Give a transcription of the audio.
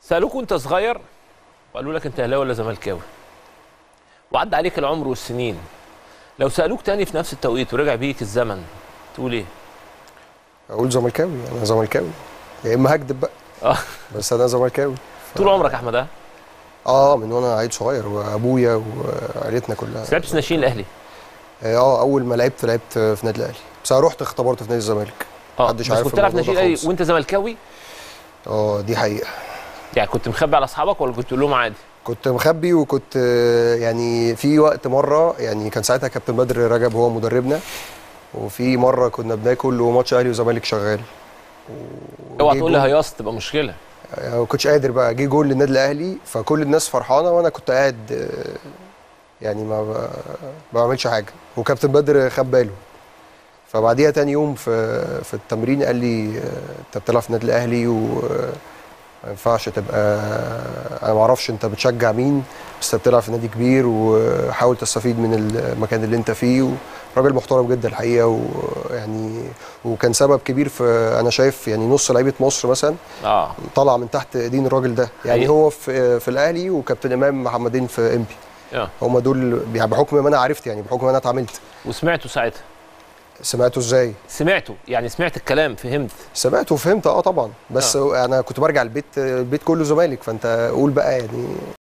سالوك وانت صغير وقالوا لك انت اهلاوي ولا زملكاوي وعدى عليك العمر والسنين لو سالوك تاني في نفس التوقيت ورجع بيك الزمن تقول ايه اقول زملكاوي انا زملكاوي يا اما هكدب بقى اه بس انا زملكاوي طول عمرك يا احمد ها اه من وانا عيل صغير وابويا وعيلتنا كلها بس لعبت في ناشئين الاهلي اه اول ما لعبت لعبت في نادي الاهلي بس انا رحت اختبرت في نادي الزمالك اه محدش بس عارف كنت بتلعب في الموضوع ناشئين ده الاهلي خالص. وانت زملكاوي اه دي حقيقه يعني كنت مخبي على اصحابك ولا كنت تقول لهم عادي كنت مخبي وكنت آه، يعني في وقت مره يعني كان ساعتها كابتن بدر رجب هو مدربنا وفي مره كنا بناكل وماتش اهلي وزمالك شغال اوعى وجه تقول لي جول- هيصت تبقى مشكله آه، ما كنتش قادر بقى جه جول للنادي الاهلي فكل الناس فرحانه وانا كنت قاعد آه، يعني ما ب- ما بعملش حاجه وكابتن بدر خد باله فبعديها تاني يوم في في التمرين قال لي آه، انت بتلعب في النادي الاهلي وما ينفعش تبقى انا ما اعرفش انت بتشجع مين بس انت بتلعب في نادي كبير وحاول تستفيد من المكان اللي انت فيه راجل محترم جدا الحقيقه ويعني وكان سبب كبير في انا شايف يعني نص لعيبه مصر مثلا اه طلع من تحت ايدين الراجل ده يعني حقيقي. هو في في الاهلي وكابتن امام محمدين في امبي اه هم دول يعني بحكم ما انا عرفت يعني بحكم ما انا اتعاملت وسمعته ساعتها سمعته ازاي سمعته يعني سمعت الكلام فهمت سمعته وفهمت اه طبعا بس آه. انا كنت برجع البيت البيت كله زمالك فانت قول بقى يعني